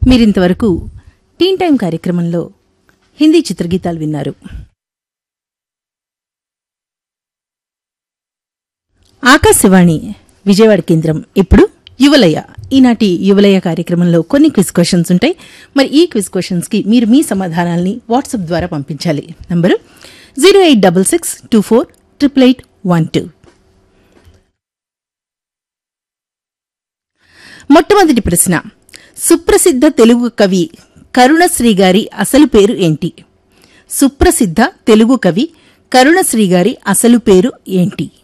మీరింతవరకు టీన్ టైం కార్యక్రమంలో హిందీ చిత్రగీతాలు విన్నారు ఆకాశవాణి విజయవాడ కేంద్రం ఇప్పుడు యువలయ ఈనాటి యువలయ కార్యక్రమంలో కొన్ని క్విజ్ క్వశ్చన్స్ ఉంటాయి మరి ఈ క్విజ్ క్వశ్చన్స్ కి మీరు మీ సమాధానాల్ని వాట్సాప్ ద్వారా పంపించాలి number zero eight double six two four triple eight one two మొట్టమొదటి ప్రశ్న సుప్రసిద్ధ తెలుగు కవి కరుణశ్రీ గారి అసలు పేరు ఏంటి సుప్రసిద్ధ తెలుగు కవి కరుణశ్రీ గారి అసలు పేరు ఏంటి